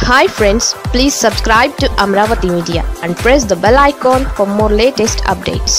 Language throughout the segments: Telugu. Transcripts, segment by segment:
hi friends please subscribe to Amaravati media and press the bell icon for more latest updates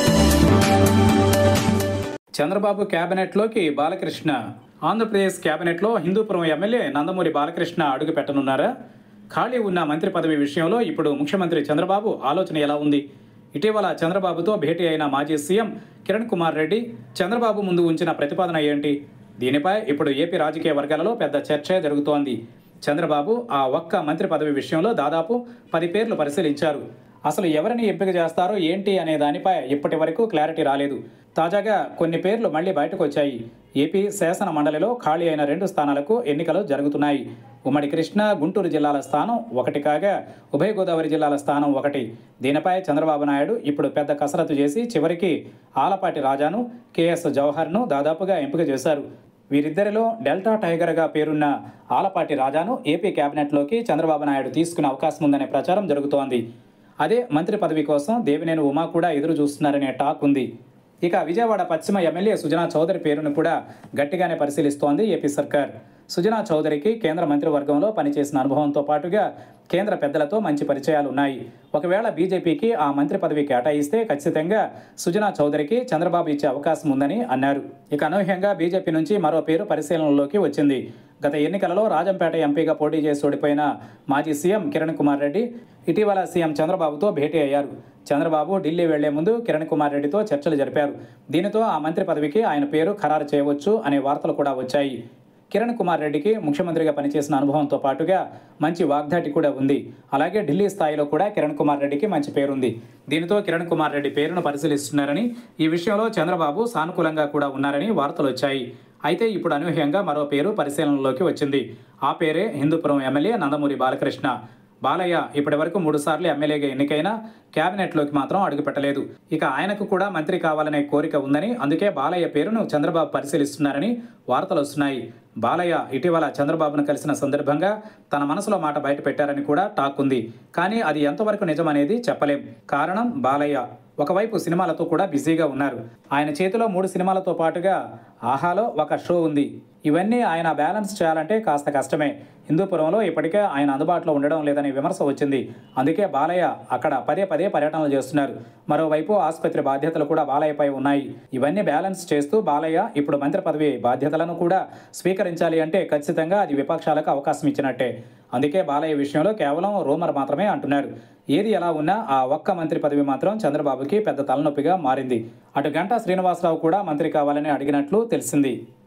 Chandrababu కేబినెట్లోకి బాలకృష్ణ ఆంధ్రప్రదేశ్ కేబినెట్లో హిందూపురం ఎమ్మెల్యే నందమూరి బాలకృష్ణ అడుగు పెట్టనున్నారా ఖాళీ ఉన్న మంత్రి పదవి విషయంలో ఇప్పుడు ముఖ్యమంత్రి చంద్రబాబు ఆలోచన ఎలా ఉంది ఇటీవల చంద్రబాబుతో భేటీ అయిన మాజీ సీఎం కిరణ్ కుమార్ రెడ్డి చంద్రబాబు ముందు ఉంచిన ప్రతిపాదన ఏంటి దీనిపై ఇప్పుడు ఏపీ రాజకీయ వర్గాలలో పెద్ద చర్చ జరుగుతోంది చంద్రబాబు ఆ ఒక్క మంత్రి పదవి విషయంలో దాదాపు పది పేర్లు పరిశీలించారు అసలు ఎవరిని ఎంపిక చేస్తారో ఏంటి అనే దానిపై ఇప్పటి వరకు క్లారిటీ రాలేదు తాజాగా కొన్ని పేర్లు మళ్లీ బయటకు వచ్చాయి ఏపీ శాసన మండలిలో ఖాళీ అయిన రెండు స్థానాలకు ఎన్నికలు జరుగుతున్నాయి ఉమ్మడి కృష్ణా గుంటూరు జిల్లాల స్థానం ఒకటి కాగా ఉభయ గోదావరి జిల్లాల స్థానం ఒకటి దీనిపై చంద్రబాబు నాయుడు ఇప్పుడు పెద్ద కసరత్తు చేసి చివరికి ఆలపాటి రాజాను కేఎస్ జవహర్ను దాదాపుగా ఎంపిక చేశారు వీరిద్దరిలో డెల్టా టైగర్గా పేరున్న ఆలపాటి రాజాను ఏపీ కేబినెట్లోకి చంద్రబాబు నాయుడు తీసుకునే అవకాశం ఉందనే ప్రచారం జరుగుతోంది అదే మంత్రి పదవి కోసం దేవినేని ఉమా కూడా ఎదురు చూస్తున్నారనే టాక్ ఉంది ఇక విజయవాడ పశ్చిమ ఎమ్మెల్యే సుజనా చౌదరి పేరును కూడా గట్టిగానే పరిశీలిస్తోంది ఏపీ సర్కార్ సుజనా చౌదరికి కేంద్ర మంత్రివర్గంలో పనిచేసిన అనుభవంతో పాటుగా కేంద్ర పెద్దలతో మంచి పరిచయాలు ఉన్నాయి ఒకవేళ బీజేపీకి ఆ మంత్రి పదవి కేటాయిస్తే ఖచ్చితంగా సుజనా చౌదరికి చంద్రబాబు ఇచ్చే అవకాశం ఉందని అన్నారు ఇక అనూహ్యంగా బీజేపీ నుంచి మరో పేరు పరిశీలనలోకి వచ్చింది గత ఎన్నికలలో రాజంపేట ఎంపీగా పోటీ చేసి ఓడిపోయిన మాజీ సీఎం కిరణ్ కుమార్ రెడ్డి ఇటీవల సీఎం చంద్రబాబుతో భేటీ అయ్యారు చంద్రబాబు ఢిల్లీ వెళ్లే ముందు కిరణ్ కుమార్ రెడ్డితో చర్చలు జరిపారు దీనితో ఆ మంత్రి పదవికి ఆయన పేరు ఖరారు చేయవచ్చు అనే వార్తలు కూడా వచ్చాయి కిరణ్ కుమార్ రెడ్డికి ముఖ్యమంత్రిగా పనిచేసిన అనుభవంతో పాటుగా మంచి వాగ్దాటి కూడా ఉంది అలాగే ఢిల్లీ స్థాయిలో కూడా కిరణ్ కుమార్ రెడ్డికి మంచి పేరుంది దీనితో కిరణ్ కుమార్ రెడ్డి పేరును పరిశీలిస్తున్నారని ఈ విషయంలో చంద్రబాబు సానుకూలంగా కూడా ఉన్నారని వార్తలు వచ్చాయి అయితే ఇప్పుడు అనూహ్యంగా మరో పేరు పరిశీలనలోకి వచ్చింది ఆ పేరే హిందూపురం ఎమ్మెల్యే నందమూరి బాలకృష్ణ బాలయ్య ఇప్పటి వరకు మూడు సార్లు ఎమ్మెల్యేగా ఎన్నికైనా కేబినెట్లోకి మాత్రం అడుగుపెట్టలేదు ఇక ఆయనకు కూడా మంత్రి కావాలనే కోరిక ఉందని అందుకే బాలయ్య పేరును చంద్రబాబు పరిశీలిస్తున్నారని వార్తలు వస్తున్నాయి బాలయ్య ఇటీవల చంద్రబాబును కలిసిన సందర్భంగా తన మనసులో మాట బయట పెట్టారని కూడా టాక్ ఉంది కానీ అది ఎంతవరకు నిజమనేది చెప్పలేం కారణం బాలయ్య ఒకవైపు సినిమాలతో కూడా బిజీగా ఉన్నారు ఆయన చేతిలో మూడు సినిమాలతో పాటుగా ఆహాలో ఒక షో ఉంది ఇవన్నీ ఆయన బ్యాలెన్స్ చేయాలంటే కాస్త కష్టమే హిందూపురంలో ఇప్పటికే ఆయన అందుబాటులో ఉండడం లేదనే విమర్శ వచ్చింది అందుకే బాలయ్య అక్కడ పదే పదే పర్యటనలు చేస్తున్నారు మరోవైపు ఆసుపత్రి బాధ్యతలు కూడా బాలయ్యపై ఉన్నాయి ఇవన్నీ బ్యాలెన్స్ చేస్తూ బాలయ్య ఇప్పుడు మంత్రి పదవి బాధ్యతలను కూడా స్వీకరించాలి అంటే ఖచ్చితంగా అది విపక్షాలకు అవకాశం ఇచ్చినట్టే అందుకే బాలయ్య విషయంలో కేవలం రూమర్ మాత్రమే అంటున్నారు ఏది ఎలా ఉన్నా ఆ ఒక్క మంత్రి పదవి మాత్రం చంద్రబాబుకి పెద్ద తలనొప్పిగా మారింది అటు గంటా శ్రీనివాసరావు కూడా మంత్రి కావాలని అడిగినట్లు తెలిసింది